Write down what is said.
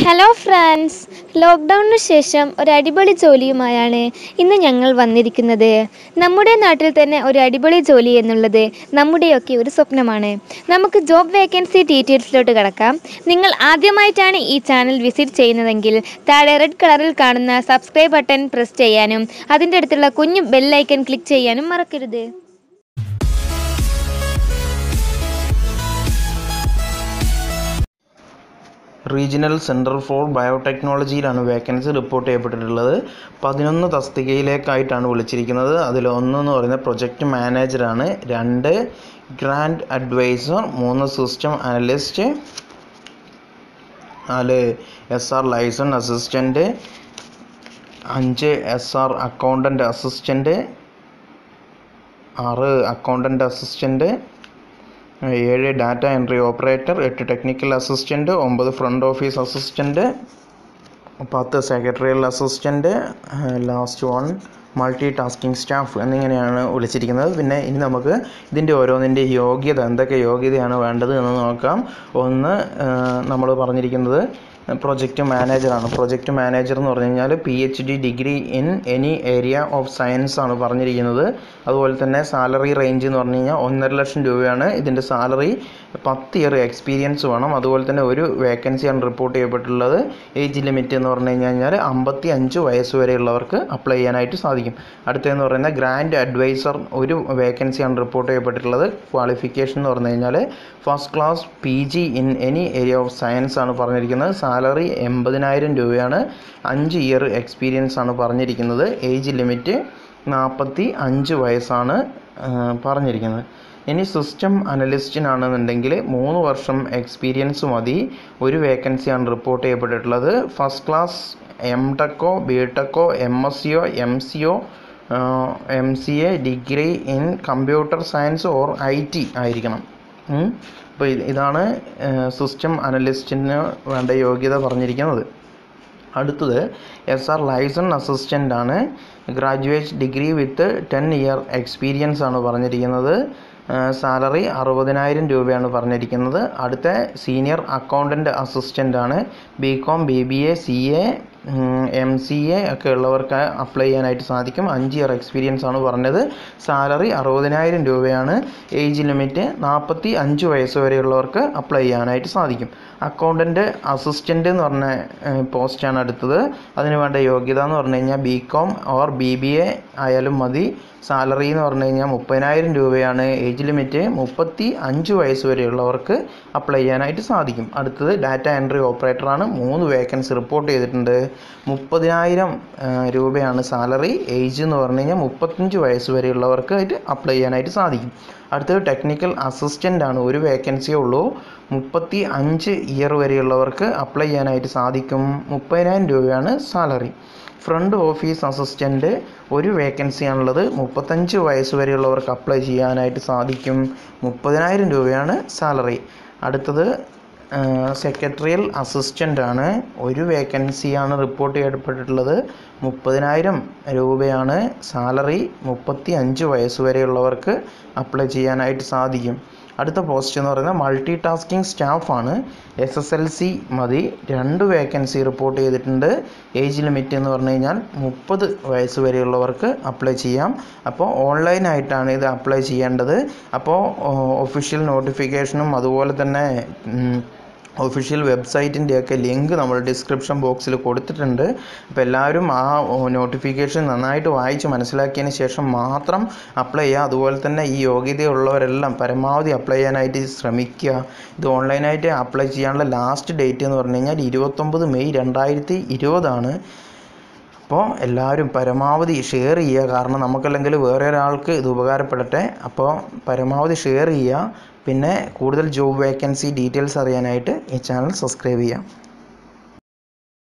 hello friends ലോക്ക്ഡൗണിന് ശേഷം ഒരു അടിപൊളി ജോലിയുമായാണ് ഇന്ന് ഞങ്ങൾ വന്നിരിക്കുന്നത് നമ്മുടെ നാട്ടിൽ തന്നെ ഒരു അടിപൊളി ജോലി എന്നുള്ളത് നമ്മുടെയൊക്കെ ഒരു സ്വപ്നമാണ് നമുക്ക് ജോബ് വേക്കൻസി ഡീറ്റെയിൽസിലോട്ട് കിടക്കാം നിങ്ങൾ ആദ്യമായിട്ടാണ് ഈ ചാനൽ വിസിറ്റ് ചെയ്യുന്നതെങ്കിൽ താഴെ റെഡ് കളറിൽ കാണുന്ന സബ്സ്ക്രൈബ് ബട്ടൺ പ്രസ് ചെയ്യാനും അതിൻ്റെ അടുത്തുള്ള കുഞ്ഞു ബെല്ലൈക്കൺ ക്ലിക്ക് ചെയ്യാനും മറക്കരുത് റീജിയണൽ സെൻറ്റർ ഫോർ ബയോടെക്നോളജിയിലാണ് വേക്കൻസി റിപ്പോർട്ട് ചെയ്യപ്പെട്ടിട്ടുള്ളത് പതിനൊന്ന് തസ്തികയിലേക്കായിട്ടാണ് വിളിച്ചിരിക്കുന്നത് അതിൽ ഒന്നെന്ന് പറയുന്നത് പ്രൊജക്റ്റ് മാനേജറാണ് രണ്ട് ഗ്രാൻഡ് അഡ്വൈസർ മൂന്ന് സിസ്റ്റം അനലിസ്റ്റ് നാല് എസ് ആർ ലൈസൺ അസിസ്റ്റൻറ്റ് അഞ്ച് എസ് ആർ അക്കൗണ്ടൻ്റ് അസിസ്റ്റൻറ്റ് ആറ് അക്കൗണ്ടൻ്റ് അസിസ്റ്റൻറ്റ് ഏഴ് ഡാറ്റ എൻട്രി ഓപ്പറേറ്റർ എട്ട് ടെക്നിക്കൽ അസിസ്റ്റൻറ്റ് ഒമ്പത് ഫ്രണ്ട് ഓഫീസ് അസിസ്റ്റൻറ്റ് പത്ത് secretarial assistant last one multi tasking staff എന്നിങ്ങനെയാണ് വിളിച്ചിരിക്കുന്നത് പിന്നെ ഇനി നമുക്ക് ഇതിൻ്റെ ഓരോന്നിൻ്റെ യോഗ്യത എന്തൊക്കെ യോഗ്യതയാണ് വേണ്ടത് എന്ന് നോക്കാം ഒന്ന് നമ്മൾ പറഞ്ഞിരിക്കുന്നത് പ്രൊജക്റ്റ് മാനേജറാണ് പ്രൊജക്റ്റ് മാനേജർ എന്ന് പറഞ്ഞു കഴിഞ്ഞാൽ P H D degree in any area of science ആണ് പറഞ്ഞിരിക്കുന്നത് അതുപോലെ തന്നെ സാലറി റേഞ്ച് എന്ന് പറഞ്ഞു കഴിഞ്ഞാൽ ഒന്നര ലക്ഷം രൂപയാണ് ഇതിൻ്റെ സാലറി പത്ത് ഇയർ എക്സ്പീരിയൻസ് വേണം അതുപോലെ തന്നെ ഒരു വേക്കൻസിയാണ് റിപ്പോർട്ട് ചെയ്യപ്പെട്ടുള്ളത് ഏജ് ലിമിറ്റ് എന്ന് പറഞ്ഞു കഴിഞ്ഞാൽ അമ്പത്തി അഞ്ച് വയസ്സ് വരെയുള്ളവർക്ക് അപ്ലൈ ചെയ്യാനായിട്ട് സാധിക്കും അടുത്തതെന്ന് പറയുന്നത് ഗ്രാൻഡ് അഡ്വൈസർ ഒരു വേക്കൻസിയാണ് റിപ്പോർട്ട് ചെയ്യപ്പെട്ടിട്ടുള്ളത് ക്വാളിഫിക്കേഷൻ എന്ന് പറഞ്ഞു കഴിഞ്ഞാൽ first class P G in any area of science ആണ് പറഞ്ഞിരിക്കുന്നത് സാലറി എൺപതിനായിരം രൂപയാണ് അഞ്ച് ഇയർ എക്സ്പീരിയൻസ് ആണ് പറഞ്ഞിരിക്കുന്നത് ഏജ് ലിമിറ്റ് നാൽപ്പത്തി അഞ്ച് വയസ്സാണ് പറഞ്ഞിരിക്കുന്നത് ഇനി സിസ്റ്റം അനലിസ്റ്റിനാണെന്നുണ്ടെങ്കിൽ മൂന്ന് വർഷം എക്സ്പീരിയൻസ് മതി ഒരു വേക്കൻസിയാണ് റിപ്പോർട്ട് ചെയ്യപ്പെട്ടിട്ടുള്ളത് ഫസ്റ്റ് ക്ലാസ് എം ടെക്കോ ബി ടെക്കോ എം എസ് സിയോ എം സിയോ M C A degree in computer science or I T ആയിരിക്കണം അപ്പോൾ ഇതാണ് സിസ്റ്റം അനലിസ്റ്റിന് വേണ്ട യോഗ്യത പറഞ്ഞിരിക്കുന്നത് അടുത്തത് എസ് ആർ ലൈസൺ അസിസ്റ്റൻ്റ് ആണ് graduate degree with ten year experience ആണ് പറഞ്ഞിരിക്കുന്നത് സാലറി അറുപതിനായിരം രൂപയാണ് പറഞ്ഞിരിക്കുന്നത് അടുത്ത സീനിയർ അക്കൗണ്ടൻറ്റ് അസിസ്റ്റൻ്റ് ആണ് B com B B A C A M C A ഒക്കെ ഉള്ളവർക്ക് അപ്ലൈ ചെയ്യാനായിട്ട് സാധിക്കും അഞ്ച് ഇയർ എക്സ്പീരിയൻസ് ആണ് പറഞ്ഞത് സാലറി അറുപതിനായിരം രൂപയാണ് ഏജ് ലിമിറ്റ് നാൽപ്പത്തി അഞ്ച് വയസ്സ് വരെയുള്ളവർക്ക് അപ്ലൈ ചെയ്യാനായിട്ട് സാധിക്കും അക്കൗണ്ടൻറ്റ് അസിസ്റ്റൻ്റ് എന്ന് പറഞ്ഞ പോസ്റ്റാണ് അടുത്തത് അതിന് വേണ്ട യോഗ്യത എന്ന് പറഞ്ഞു കഴിഞ്ഞാൽ B com or B B A ആയാലും മതി സാലറി എന്ന് പറഞ്ഞു കഴിഞ്ഞാൽ മുപ്പതിനായിരം രൂപയാണ് ഏജ് ലിമിറ്റ് മുപ്പത്തി അഞ്ച് വയസ്സ് വരെയുള്ളവർക്ക് അപ്ലൈ ചെയ്യാനായിട്ട് സാധിക്കും അടുത്തത് ഡാറ്റ എൻട്രി ഓപ്പറേറ്ററാണ് മൂന്ന് വേക്കൻസി റിപ്പോർട്ട് ചെയ്തിട്ടുണ്ട് മുപ്പതിനായിരം രൂപയാണ് സാലറി ഏജ് എന്ന് പറഞ്ഞു കഴിഞ്ഞാൽ മുപ്പത്തഞ്ച് വയസ്സ് വരെയുള്ളവർക്ക് ആയിട്ട് അപ്ലൈ ചെയ്യാനായിട്ട് സാധിക്കും അടുത്തത് ടെക്നിക്കൽ അസിസ്റ്റൻ്റ് ആണ് ഒരു വേക്കൻസിയേ ഉള്ളൂ മുപ്പത്തി അഞ്ച് ഇയർ വരെയുള്ളവർക്ക് അപ്ലൈ ചെയ്യാനായിട്ട് സാധിക്കും മുപ്പതിനായിരം രൂപയാണ് സാലറി ഫ്രണ്ട് ഓഫീസ് അസിസ്റ്റൻ്റ് ഒരു വേക്കൻസിയാണുള്ളത് മുപ്പത്തഞ്ച് വയസ്സ് വരെയുള്ളവർക്ക് അപ്ലൈ ചെയ്യാനായിട്ട് സാധിക്കും മുപ്പതിനായിരം രൂപയാണ് സാലറി അടുത്തത് സെക്രട്ടറിയൽ അസിസ്റ്റൻ്റ് ആണ് ഒരു വേക്കൻസിയാണ് റിപ്പോർട്ട് ചെയ്യപ്പെട്ടിട്ടുള്ളത് മുപ്പതിനായിരം രൂപയാണ് സാലറി മുപ്പത്തി അഞ്ച് വയസ്സ് വരെയുള്ളവർക്ക് അപ്ലൈ ചെയ്യാനായിട്ട് സാധിക്കും അടുത്ത പോസ്റ്റ് എന്ന് പറയുന്നത് മൾട്ടി ടാസ്കിംഗ് സ്റ്റാഫാണ് എസ് എസ് എൽ സി മതി രണ്ട് വേക്കൻസി റിപ്പോർട്ട് ചെയ്തിട്ടുണ്ട് ഏജ് ലിമിറ്റ് എന്ന് പറഞ്ഞു കഴിഞ്ഞാൽ മുപ്പത് വയസ്സ് വരെയുള്ളവർക്ക് അപ്ലൈ ചെയ്യാം അപ്പോൾ ഓൺലൈനായിട്ടാണ് ഇത് അപ്ലൈ ചെയ്യേണ്ടത് അപ്പോൾ ഒഫീഷ്യൽ നോട്ടിഫിക്കേഷനും അതുപോലെ തന്നെ ഒഫീഷ്യൽ വെബ്സൈറ്റിൻ്റെയൊക്കെ ലിങ്ക് നമ്മൾ ഡിസ്ക്രിപ്ഷൻ ബോക്സിൽ കൊടുത്തിട്ടുണ്ട് അപ്പോൾ എല്ലാവരും ആ നോട്ടിഫിക്കേഷൻ നന്നായിട്ട് വായിച്ച് മനസ്സിലാക്കിയതിന് ശേഷം മാത്രം അപ്ലൈ ചെയ്യുക അതുപോലെ തന്നെ ഈ യോഗ്യതയുള്ളവരെല്ലാം പരമാവധി അപ്ലൈ ചെയ്യാനായിട്ട് ശ്രമിക്കുക ഇത് ഓൺലൈനായിട്ട് അപ്ലൈ ചെയ്യാനുള്ള ലാസ്റ്റ് ഡേറ്റ് എന്ന് പറഞ്ഞു കഴിഞ്ഞാൽ ഇരുപത്തൊമ്പത് മെയ് രണ്ടായിരത്തി ഇരുപതാണ് അപ്പോൾ എല്ലാവരും പരമാവധി ഷെയർ ചെയ്യുക കാരണം നമുക്കല്ലെങ്കിൽ വേറെ ഒരാൾക്ക് ഇത് ഉപകാരപ്പെടട്ടെ അപ്പോൾ പരമാവധി ഷെയർ ചെയ്യുക പിന്നെ കൂടുതൽ ജോബ് വേക്കൻസി ഡീറ്റെയിൽസ് അറിയാനായിട്ട് ഈ ചാനൽ സബ്സ്ക്രൈബ് ചെയ്യാം